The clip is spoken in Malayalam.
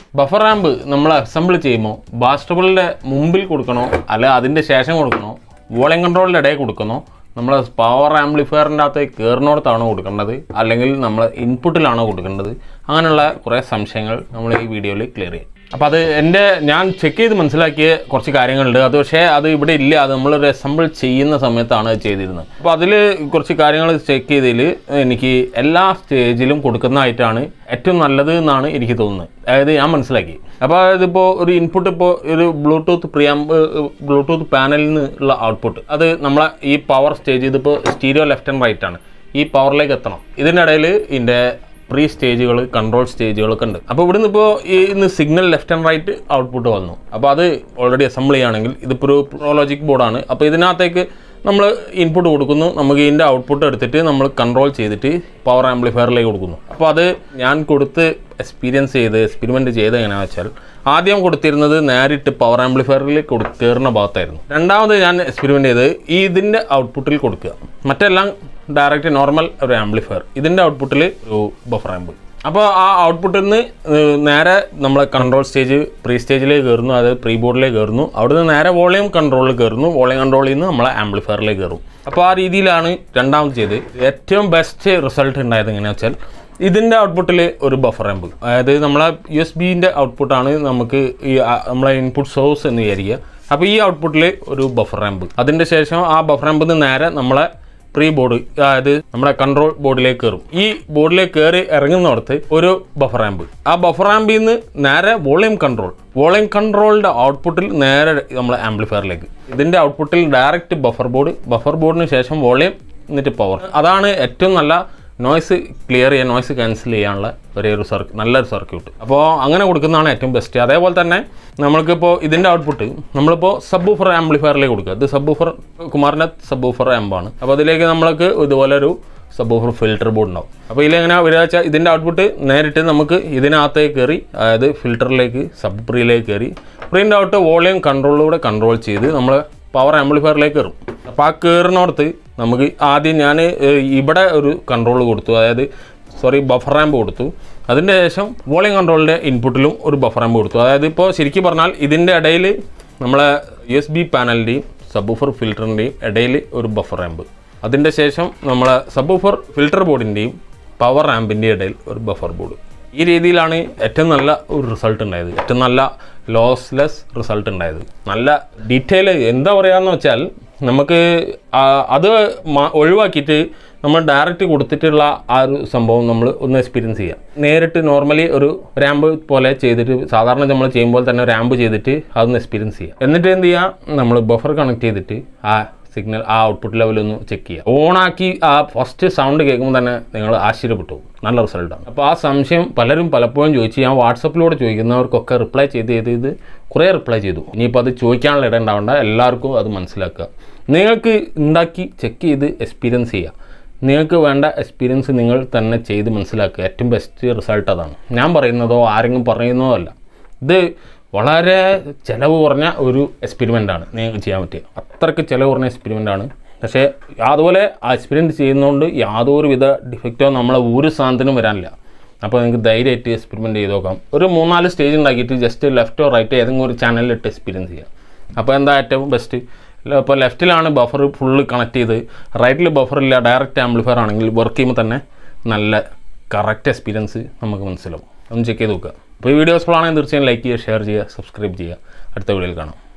ബഫർ റാമ്പ് നമ്മൾ അസംബിൾ ചെയ്യുമ്പോൾ ബാസ്റ്റബിളിൻ്റെ മുമ്പിൽ കൊടുക്കണോ അല്ല അതിൻ്റെ ശേഷം കൊടുക്കണോ വോളിയം കൺട്രോളിൻ്റെ ഇടയിൽ കൊടുക്കണോ നമ്മൾ പവർ ആംപ്ലിഫയറിൻ്റെ അകത്ത് കയറിനോടത്താണോ കൊടുക്കേണ്ടത് അല്ലെങ്കിൽ നമ്മൾ ഇൻപുട്ടിലാണോ കൊടുക്കേണ്ടത് അങ്ങനെയുള്ള കുറേ സംശയങ്ങൾ നമ്മൾ ഈ വീഡിയോയിൽ ക്ലിയർ ചെയ്യും അപ്പോൾ അത് എൻ്റെ ഞാൻ ചെക്ക് ചെയ്ത് മനസ്സിലാക്കിയ കുറച്ച് കാര്യങ്ങളുണ്ട് അത് പക്ഷേ അത് ഇവിടെ ഇല്ല അത് നമ്മൾ അസംബിൾ ചെയ്യുന്ന സമയത്താണ് അത് ചെയ്തിരുന്നത് അപ്പോൾ അതിൽ കുറച്ച് കാര്യങ്ങൾ ചെക്ക് ചെയ്തതിൽ എനിക്ക് എല്ലാ സ്റ്റേജിലും കൊടുക്കുന്നതായിട്ടാണ് ഏറ്റവും നല്ലത് എന്നാണ് എനിക്ക് തോന്നുന്നത് അതായത് ഞാൻ മനസ്സിലാക്കി അപ്പോൾ ഇതിപ്പോൾ ഒരു ഇൻപുട്ട് ഇപ്പോൾ ഒരു ബ്ലൂടൂത്ത് പ്രിയാമ്പ് ബ്ലൂടൂത്ത് പാനലിൽ നിന്നുള്ള ഔട്ട്പുട്ട് അത് നമ്മളെ ഈ പവർ സ്റ്റേജ് ഇതിപ്പോൾ സ്റ്റീരിയോ ലെഫ്റ്റ് ആൻഡ് റൈറ്റ് ആണ് ഈ പവറിലേക്ക് എത്തണം ഇതിനിടയിൽ ഇതിൻ്റെ പ്രീ സ്റ്റേജുകൾ കൺട്രോൾ സ്റ്റേജുകളൊക്കെ ഉണ്ട് അപ്പോൾ ഇവിടുന്ന് ഇപ്പോൾ ഈ ഇന്ന് signal left and right output വന്നു അപ്പോൾ അത് ഓൾറെഡി അസംബിൾ ചെയ്യുകയാണെങ്കിൽ ഇതിപ്പോൾ ഒരു പ്രോലോജിക് ബോർഡാണ് അപ്പോൾ ഇതിനകത്തേക്ക് നമ്മൾ ഇൻപുട്ട് കൊടുക്കുന്നു നമുക്ക് ഇതിൻ്റെ ഔട്ട്പുട്ട് എടുത്തിട്ട് നമ്മൾ കൺട്രോൾ ചെയ്തിട്ട് പവർ ആംപ്ലിഫയറിലേക്ക് കൊടുക്കുന്നു അപ്പോൾ അത് ഞാൻ കൊടുത്ത് എക്സ്പീരിയൻസ് ചെയ്ത് എക്സ്പെരിമെൻറ്റ് ചെയ്ത് എങ്ങനെയാണെന്ന് വെച്ചാൽ ആദ്യം കൊടുത്തിരുന്നത് നേരിട്ട് പവർ ആംപ്ലിഫയറിൽ കൊടു കയറുന്ന ഭാഗത്തായിരുന്നു രണ്ടാമത് ഞാൻ എക്സ്പെരിമെൻറ്റ് ചെയ്ത് ഈ ഇതിൻ്റെ ഔട്ട്പുട്ടിൽ കൊടുക്കുക മറ്റെല്ലാം ഡയറക്റ്റ് നോർമൽ ഒരു ആംപ്ലിഫയർ ഇതിൻ്റെ ഔട്ട്പുട്ടിൽ ഒരു ബഫർ ആമ്പ് അപ്പോൾ ആ ഔട്ട്പുട്ടിൽ നിന്ന് ഏഹ്, നേരെ നമ്മളെ കൺട്രോൾ സ്റ്റേജ് പ്രീ സ്റ്റേജിലേക്ക് കയറുന്നു അതായത് പ്രീ ബോർഡിലേക്ക് കയറുന്നു അവിടുന്ന് നേരെ വോളിയം കൺട്രോളിൽ കയറുന്നു വോളിയം കൺട്രോളിൽ നിന്ന് നമ്മളെ ആംപ്ലിഫയറിലേക്ക് കയറും അപ്പോൾ ആ രീതിയിലാണ് രണ്ടാമത് ചെയ്ത് ഏറ്റവും ബെസ്റ്റ് റിസൾട്ട് ഉണ്ടായത് എങ്ങനെയാണെന്ന് വെച്ചാൽ ഇതിൻ്റെ ഔട്ട്പുട്ടിൽ ഒരു ബഫർ ആമ്പ് അതായത് നമ്മളെ യു എസ് ബിൻ്റെ ഔട്ട്പുട്ടാണ് നമുക്ക് ഈ ആ, നമ്മളെ ഇൻപുട്ട് സോഴ്സ് എന്ന് വിചാരിക്കുക അപ്പോൾ ഈ ഔട്ട്പുട്ടിൽ ഒരു ബഫർ ആമ്പ് അതിൻ്റെ ശേഷം ആ ബഫർ ആമ്പിൽ നിന്ന് നേരെ നമ്മളെ പ്രീ ബോർഡ് അതായത് നമ്മുടെ കൺട്രോൾ ബോർഡിലേക്ക് കയറും ഈ ബോർഡിലേക്ക് കയറി ഇറങ്ങുന്നിടത്ത് ഒരു ബഫർ ആമ്പ് ആ ബഫർ ആമ്പിൽ നിന്ന് നേരെ വോളിയം കൺട്രോൾ വോളിയം കൺട്രോളിൻ്റെ ഔട്ട്പുട്ടിൽ നേരെ നമ്മളെ ആംപ്ലിഫയറിലേക്ക് ഇതിൻ്റെ ഔട്ട്പുട്ടിൽ ഡയറക്റ്റ് ബഫർ ബോർഡ് ബഫർ ബോർഡിന് ശേഷം വോളിയം എന്നിട്ട് പവർ അതാണ് ഏറ്റവും നല്ല നോയ്സ് ക്ലിയർ ചെയ്യാൻ നോയ്സ് ക്യാൻസൽ ചെയ്യാനുള്ള ഒരേ ഒരു സർക്യൂ നല്ലൊരു സർക്യൂട്ട് അപ്പോൾ അങ്ങനെ കൊടുക്കുന്നതാണ് ഏറ്റവും ബെസ്റ്റ് അതേപോലെ തന്നെ നമ്മൾക്കിപ്പോൾ ഇതിൻ്റെ ഔട്ട്പുട്ട് നമ്മളിപ്പോൾ സബ് ഊഫർ ആംപ്ലിഫയറിലേക്ക് കൊടുക്കുക ഇത് സബ് ഊഫർ കുമാറിൻ്റെ സബ് ഊഫർ ആമ്പാണ് അപ്പോൾ അതിലേക്ക് നമ്മൾക്ക് ഇതുപോലെ ഒരു സബ് ഊഫർ ഫിൽറ്റർ ബോർഡ് ഉണ്ടാവും അപ്പോൾ ഇതിലെങ്ങനെ വരിക വെച്ചാൽ ഇതിൻ്റെ ഔട്ട്പുട്ട് നേരിട്ട് നമുക്ക് ഇതിനകത്തേക്ക് കയറി അതായത് ഫിൽറ്ററിലേക്ക് സബ് പ്രീയിലേക്ക് കയറി പ്രീൻ്റെ ഔട്ട് വോളിയം കൺട്രോളിലൂടെ കൺട്രോൾ ചെയ്ത് നമ്മൾ പവർ ആംപ്ലിഫയറിലേക്ക് കയറും അപ്പോൾ ആ കയറുന്നിടത്ത് നമുക്ക് ആദ്യം ഞാൻ ഇവിടെ ഒരു കൺട്രോൾ കൊടുത്തു അതായത് സോറി ബഫർ റാമ്പ് കൊടുത്തു അതിൻ്റെ ശേഷം വോളിയം കൺട്രോളിൻ്റെ ഇൻപുട്ടിലും ഒരു ബഫർ റാമ്പ് കൊടുത്തു അതായത് ഇപ്പോൾ ശരിക്കും പറഞ്ഞാൽ ഇതിൻ്റെ ഇടയിൽ നമ്മളെ യു എസ് ബി പാനലിൻ്റെയും സബ്ബൂഫർ ഫിൽറ്ററിൻ്റെയും ഇടയിൽ ഒരു ബഫർ റാമ്പ് അതിൻ്റെ ശേഷം നമ്മളെ സബ്ബൂഫർ ഫിൽറ്റർ ബോർഡിൻ്റെയും പവർ റാമ്പിൻ്റെ ഇടയിൽ ഒരു ബഫർ ബോർഡ് ഈ രീതിയിലാണ് ഏറ്റവും നല്ല ഒരു റിസൾട്ട് ഉണ്ടായത് ഏറ്റവും നല്ല ലോസ്ലെസ് റിസൾട്ട് ഉണ്ടായത് നല്ല ഡീറ്റെയിൽ എന്താ പറയാന്ന് വെച്ചാൽ നമുക്ക് ആ, അത് മ- ഒഴിവാക്കിയിട്ട് നമ്മൾ ഡയറക്റ്റ് കൊടുത്തിട്ടുള്ള ആ ഒരു സംഭവം നമ്മൾ ഒന്ന് എക്സ്പീരിയൻസ് ചെയ്യാം നേരിട്ട് നോർമലി ഒരു റാമ്പ് പോലെ ചെയ്തിട്ട് സാധാരണ നമ്മൾ ചെയ്യുമ്പോൾ തന്നെ റാമ്പ് ചെയ്തിട്ട് അതൊന്ന് എക്സ്പീരിയൻസ് ചെയ്യാം എന്നിട്ട് എന്ത് ചെയ്യാം നമ്മൾ ബഫർ കണക്ട് ചെയ്തിട്ട് ആ സിഗ്നൽ ആ ഔട്ട്പുട്ട് ലെവലൊന്ന് ചെക്ക് ചെയ്യുക ഓണാക്കി ആ ഫസ്റ്റ് സൗണ്ട് കേൾക്കുമ്പോൾ തന്നെ നിങ്ങൾ ആശ്ചര്യപ്പെട്ടു പോകും. നല്ല റിസൾട്ടാണ് അപ്പോൾ ആ സംശയം പലരും പലപ്പോഴും ചോദിച്ച് ഞാൻ വാട്സപ്പിലൂടെ ചോദിക്കുന്നവർക്കൊക്കെ റിപ്ലൈ ചെയ്ത് ചെയ്ത് ഇത് കുറേ റിപ്ലൈ ചെയ്തു ഇനിയിപ്പോൾ അത് ചോദിക്കാനുള്ള ഇടം ഉണ്ടാവേണ്ട എല്ലാവർക്കും അത് മനസ്സിലാക്കുക നിങ്ങൾക്ക് ഉണ്ടാക്കി ചെക്ക് ചെയ്ത് എക്സ്പീരിയൻസ് ചെയ്യുക നിങ്ങൾക്ക് വേണ്ട എക്സ്പീരിയൻസ് നിങ്ങൾ തന്നെ ചെയ്ത് മനസ്സിലാക്കുക ഏറ്റവും ബെസ്റ്റ് റിസൾട്ട് അതാണ് ഞാൻ പറയുന്നതോ ആരെങ്കിലും പറയുന്നതോ അല്ല ഇത് വളരെ ചിലവ് കുറഞ്ഞ ഒരു എക്സ്പെരിമെൻ്റ് ആണ് നിങ്ങൾക്ക് ചെയ്യാൻ പറ്റിയ അത്രയ്ക്ക് ചിലവ് കുറഞ്ഞ എക്സ്പെരിമെൻ്റ് ആണ് പക്ഷേ അതുപോലെ ആ എക്സ്പീരിയൻസ് ചെയ്യുന്നതുകൊണ്ട് യാതൊരു വിധ ഡിഫക്റ്റോ നമ്മളെ ഒരു സാധനത്തിനും വരാനില്ല അപ്പോൾ നിങ്ങൾക്ക് ധൈര്യമായിട്ട് എക്സ്പെരിമെൻറ്റ് ചെയ്ത് നോക്കാം ഒരു മൂന്നാല് സ്റ്റേജ് ഉണ്ടാക്കിയിട്ട് ജസ്റ്റ് ലെഫ്റ്റോ റൈറ്റോ ഏതെങ്കിലും ഒരു ചാനലിലിട്ട് എക്സ്പീരിയൻസ് ചെയ്യാം അപ്പോൾ എന്താ ഏറ്റവും ബെസ്റ്റ് ഇപ്പോൾ ലെഫ്റ്റിലാണ് ബഫർ ഫുള്ള് കണക്ട് ചെയ്ത് റൈറ്റിൽ ബഫർ ഇല്ല ഡയറക്റ്റ് ആംപ്ലിഫയർ ആണെങ്കിൽ വർക്ക് ചെയ്യുമ്പോൾ തന്നെ നല്ല കറക്റ്റ് എക്സ്പീരിയൻസ് നമുക്ക് മനസ്സിലാവും ഒന്ന് ചെക്ക് ചെയ്ത് നോക്കുക അപ്പോൾ ഈ വീഡിയോസ് ആണെങ്കിൽ തീർച്ചയായും ലൈക്ക് ചെയ്യുക ഷെയർ ചെയ്യുക സബ്സ്ക്രൈബ് ചെയ്യുക അടുത്ത വീഡിയോയിൽ കാണാം